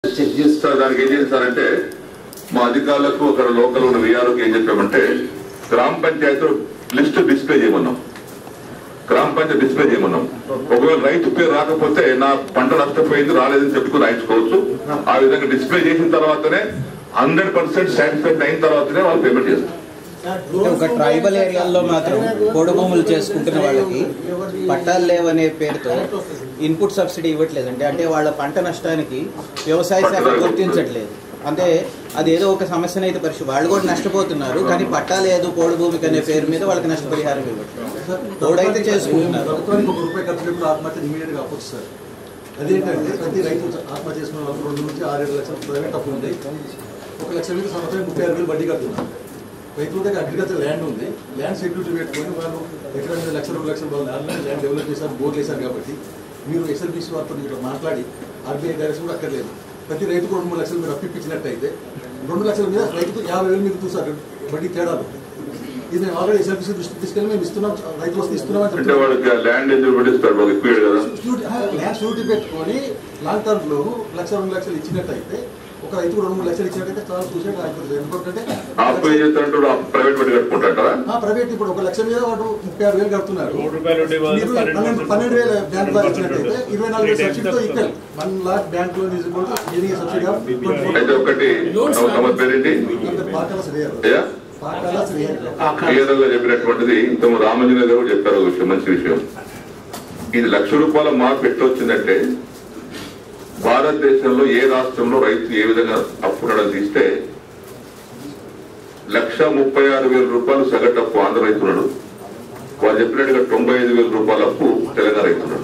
Check చేస్తారు sir దానికి ఏం చేస్తారంటే మా అధికారులకు అక్కడ లోకల్ ఉన్న విఆర్ఓకి ఏం చెప్పామంటే గ్రామ పంచాయతీ లిస్ట్ డిస్ప్లే చేయమన్నాం గ్రామ పంచాయతీ డిస్ప్లే చేయమన్నాం ఒకవేళ రైతు పేరు రాకపోతే నా పంట నష్టపోయింది రాలేదని చెప్పుకుని రాయించుకోవచ్చు ఆ విధంగా డిస్ప్లే చేసిన తర్వాతనే హండ్రెడ్ పర్సెంట్ సాటిస్ఫైడ్ అయిన తర్వాతనే వాళ్ళు పేమెంట్ చేస్తారు అంటే ఒక ట్రైబల్ ఏరియాల్లో మాత్రం పోడు భూములు చేసుకుంటున్న వాళ్ళకి పట్టాలు లేవనే పేరుతో ఇన్పుట్ సబ్సిడీ ఇవ్వట్లేదండి అంటే వాళ్ళ పంట నష్టానికి వ్యవసాయ శాఖ గుర్తించట్లేదు అంటే అది ఏదో ఒక సమస్యను అయితే పరిస్థితి వాళ్ళు కూడా నష్టపోతున్నారు కానీ పట్టా లేదు పోడు భూమికి అనే పేరు మీద వాళ్ళకి నష్టపరిహారం ఇవ్వట్లేదు పోడైతే చేసుకుంటున్నారు ప్రభుత్వానికి ఒక రూపాయి ఖర్చు లేకుండా ఆత్మహత్య ఇమీడియట్ గా అవ్వచ్చు సార్ అదేంటంటే ప్రతి రైతు ఆత్మహత్య చేసుకున్న వాళ్ళకి రెండు నుంచి ఆరేడు లక్షల ప్రైవేట్ అప్పు ఉంది ఒక లక్ష మీద సంవత్సరం ముప్పై ఆరు వేలు వడ్డీ కడుతున్నారు రైతుల దగ్గర అగ్రికల్చర్ ల్యాండ్ ఉంది ల్యాండ్ సెక్యూరిటీ పెట్టుకొని వాళ్ళు ఎక్కడ మీద లక్ష రెండు లక్షల వాళ్ళు ఆల్రెడీ ల్యాండ్ డెవలప్ చేశారు బోర్లు వేశారు కాబట్టి మీరు ఎస్ఎల్బీసీ వారితో మీరు మాట్లాడి ఆర్బీఐ డైరెక్షన్ కూడా అక్కర్లేదు ప్రతి రైతుకు రెండు మూడు లక్షలు మీరు అప్పిప్పించినట్టయితే రెండు లక్షల మీద రైతుకు యాభై వేలు మీకు చూసారు వడ్డీ తేడాలు ఇది మేము ఆల్రెడీ ఎస్ఎల్బీసీ దృష్టి తీసుకెళ్ళి మేము ఇస్తున్నాం రైతులు వస్తే ఇస్తున్నామని అంటే చెప్తున్నాం వాళ్ళకి ల్యాండ్ ఎందుకు పెట్టిస్తారు వాళ్ళు ఎక్కువ కదా షూరిటీ ల్యాండ్ షూరిటీ పెట్టుకొని లాంగ్ టర్మ్ లో లక్ష రెండు లక్షలు ఇచ్చినట్టయితే ఒక రైతుకు రెండు మూడు లక్షలు ఇచ్చినట్టయితే చాలా సూసైడ్ అయిపోతుంది ఎందుకంటే అప్పు ఏం చేస్తారంటే ప్రైవేట్ పెట్టి కట్టుకుంటారా ఆ, ప్రైవేట్ ఇప్పుడు ఒక లక్ష మీద వాడు ముప్పై ఆరు వేలు కడుతున్నారు మూడు రూపాయలు ఉండే వాళ్ళు మీరు పన్నెండు పన్నెండు పన్నెండు వేల బ్యాంక్ ద్వారా ఇచ్చినట్టయితే ఇరవై నాలుగు వేల సబ్సిడీతో equal one lakh bank loan is subsidy of అయితే ఒకటి సమస్య పేరేంటి పాకాల శ్రేయర్ అయ్యా పాకాల శ్రేయర్ క్లియర్గా చెప్పినటువంటిది ఇంతకు రామంజన గారు చెప్పారు ఒక విషయం మంచి విషయం ఇది లక్ష రూపాయల మార్పు ఎట్లా వచ్చిందంటే భారతదేశంలో ఏ రాష్ట్రంలో రైతు ఏ విధంగా అప్పుడడం తీస్తే లక్ష ముప్పై ఆరు వేల రూపాయలు సగటు అప్పు ఆంధ్ర రైతున్నాడు వాళ్ళు చెప్పినట్టుగా తొంభై ఐదు వేల రూపాయల అప్పు తెలంగాణ రైతున్నాడు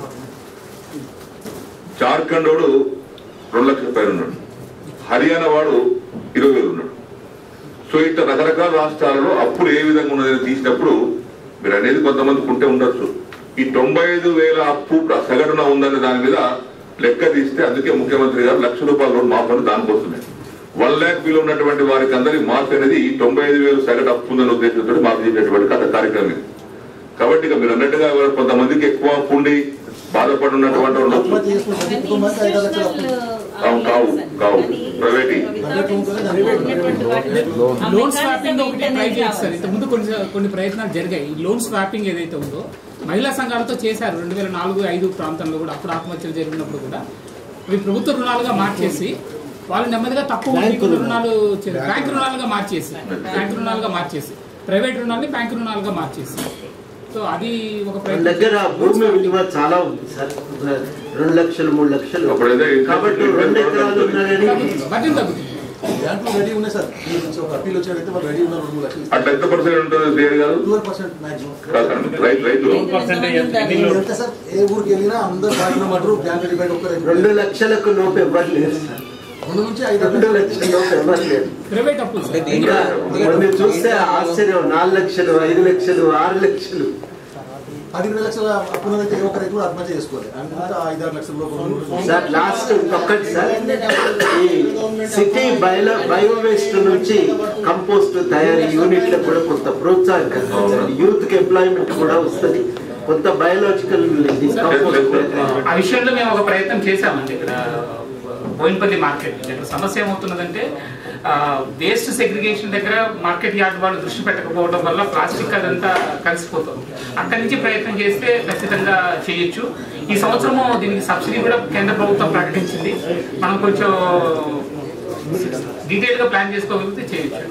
జార్ఖండ్ వాడు రెండు లక్షల పైన ఉన్నాడు హర్యానా వాడు ఇరవై వేలు ఉన్నాడు సో ఇట్లా రకరకాల రాష్ట్రాలలో అప్పులు ఏ విధంగా ఉన్నదని తీసినప్పుడు మీరు అనేది కొంతమందికి ఉంటే ఉండొచ్చు ఈ తొంభై ఐదు వేల అప్పు సగటున ఉందనే దాని మీద లెక్క తీస్తే అందుకే ముఖ్యమంత్రి గారు లక్ష రూపాయల లోన్ మాఫ్ అని దానికోసమే వన్ ల్యాక్ బిల్ ఉన్నటువంటి వారికి అందరికి మార్క్ అనేది ఈ తొంభై ఐదు వేలు సగటు అప్పు ఉందనే ఉద్దేశంతో మాఫ్ చేసేటువంటి కథ కార్యక్రమం ఇది కాబట్టి ఇక మీరు అన్నట్టుగా ఎవరు కొంతమందికి ఎక్కువ అప్పు ఉండి బాధపడున్నటువంటి వాళ్ళు ఉండొచ్చు ఆత్మహత్య చేసుకున్న ప్రతి కుటుంబానికి ఐదు లక్షల అప్పు కావు కావు కావు ప్రైవేట్ ప్రైవేట్ ఉంటుంది దాని లోన్ స్వాపింగ్ ఒకటి ట్రై చేయొచ్చు సార్ ఇంతకుముందు కొన్ని కొన్ని ప్రయత్నాలు జరిగాయి ఈ లోన్ స్వాపింగ్ ఏదైతే ఉందో మహిళా సంఘాలతో చేశారు రెండు వేల నాలుగు ఐదు ప్రాంతంలో కూడా అప్పుడు ఆత్మహత్యలు జరిగినప్పుడు కూడా అవి ప్రభుత్వ రుణాలుగా మార్చేసి వాళ్ళు నెమ్మదిగా తక్కువ వడ్డీకి రుణాలు చే- బ్యాంక్ రుణాలుగా మార్చేసి బ్యాంక్ రుణాలుగా మార్చేసి ప్రైవేట్ రుణాలని బ్యాంక్ రుణాలుగా మార్చేసి సో అది ఒక మన ప్రయత్నం దగ్గర భూమి విలువ చాలా ఉంది సార్ రెండు లక్షలు మూడు లక్షలు అప్పుడైతే ఇంట్రెస్ట్ కాబట్టి రేట్ రెండు కూడా ఎకరాలు ఉన్నా కానీ తగ్గుతుంది వడ్డీ తగ్గుతుంది బ్యాంకులో రెడీ ఉన్నాయి సార్ మీ నుంచి ఒక అప్పీల్ వచ్చినట్టయితే వాళ్ళు రెడీ ఉన్నారు రెండు మూడు లక్షలు అట్లా ఎంత పర్సెంట్ ఉంటుంది సేల్ కాదు ట్వెల్వ్ పర్సెంట్ మాక్సిమం కాదండి, రైతు రైతు పర్సెంటేజ్ ఎన్ని మీరు ఎంత సార్ ఏ ఊరికి వెళ్ళినా అందరు తాగిన మటర్ బ్యాంక్ డివైడ్ ఒక్క రైతు రెండు లక్షలకు లోపు ఇవ్వరు లేదు సార్ రెండు నుంచి ఐదు రెండు లక్షల లోపు ఇవ్వరు లేదు ప్రైవేట్ అప్పులు సార్ ఇంకా కొన్ని చూస్తే ఆశ్చర్యం నాలుగు లక్షలు ఐదు లక్షలు ఆరు లక్షలు పదిహేను లక్షల అప్పున్నదైతే ఏ ఒక్క రైతు కూడా ఆత్మహత్య చేసుకోవాలి అంతా ఐదు ఆరు లక్షల లోపల సార్ లాస్ట్ ఒక్కటి సార్ ఈ సిటీ బయో బయో వేస్ట్ నుంచి కంపోస్ట్ తయారీ యూనిట్లకు కూడా కొంత ప్రోత్సాహం కలిగించాలి యూత్ కి ఎంప్లాయ్మెంట్ కూడా వస్తుంది కొంత బయోలాజికల్ కంపోస్ట్ ఆ విషయంలో మేము ఒక ప్రయత్నం చేశామండి ఇక్కడ బోయినపల్లి మార్కెట్ ఇక్కడ సమస్య ఏమవుతున్నదంటే వేస్ట్ సెగ్రిగేషన్ దగ్గర మార్కెట్ యార్డ్ వాళ్ళు దృష్టి పెట్టకపోవడం వల్ల ప్లాస్టిక్ అదంతా కలిసిపోతుంది అక్కడి నుంచి ప్రయత్నం చేస్తే ఖచ్చితంగా చేయొచ్చు ఈ సంవత్సరము దీనికి సబ్సిడీ కూడా కేంద్ర ప్రభుత్వం ప్రకటించింది మనం కొంచెం డీటెయిల్ గా ప్లాన్ చేసుకోగలిగితే చేయొచ్చు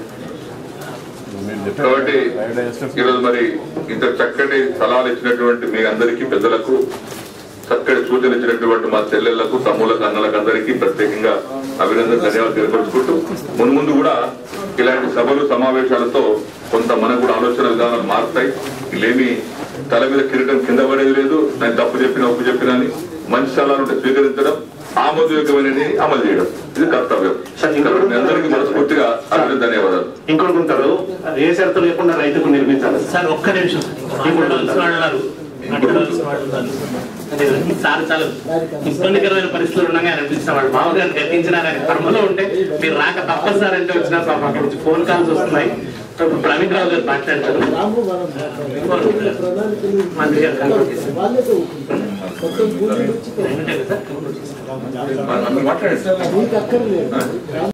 కాబట్టి ఈరోజు మరి ఇంత చక్కటి సలహాలు ఇచ్చినటువంటి మీ అందరికీ పెద్దలకు చక్కటి సూచనలు ఇచ్చినటువంటి మా చెల్లెళ్లకు తమ్ములకు అన్నలకు అందరికీ ప్రత్యేకంగా అభినందన ధన్యవాదాలు తెలియపరుచుకుంటూ మున్ ముందు కూడా ఇలాంటి సభలు సమావేశాలతో కొంత మనకు కూడా ఆలోచన విధానాలు మారుతాయి ఇలేమి తల మీద కిరీటం కింద పడేది లేదు నేను తప్పు చెప్పిన ఒప్పు చెప్పిన అని మంచి సలహాలు ఉంటే స్వీకరించడం ఆమోదయోగ్యమైనది అమలు చేయడం ఇది కర్తవ్యం కాబట్టి మీ అందరికీ మనస్ఫూర్తిగా అభినందన ధన్యవాదాలు ఇంకొనుకుంటారు ఏ షరతు లేకుండా రైతుకు నిర్మించాలి సార్ ఒక్క నిమిషం అడ్డవలసిన వాళ్ళు ఉన్నారు అడ్డవలసిన వాళ్ళు ఉన్నారు అదే సార్ చాలా ఇబ్బందికరమైన పరిస్థితులు ఉండగా ఆయన అనిపిస్తున్నాడు మామూలుగా గతించినా కానీ కర్మలో ఉంటే మీరు రాక తప్పదు సార్ అంటే వచ్చినా సార్ మాకు నుంచి ఫోన్ కాల్స్ వస్తున్నాయి ఇప్పుడు ప్రవీణ్ రావు గారు మాట్లాడతారు మంత్రి గారు కన్ఫర్మ్ చేశారు. అంతే కదా సార్? మాట్లాడండి సార్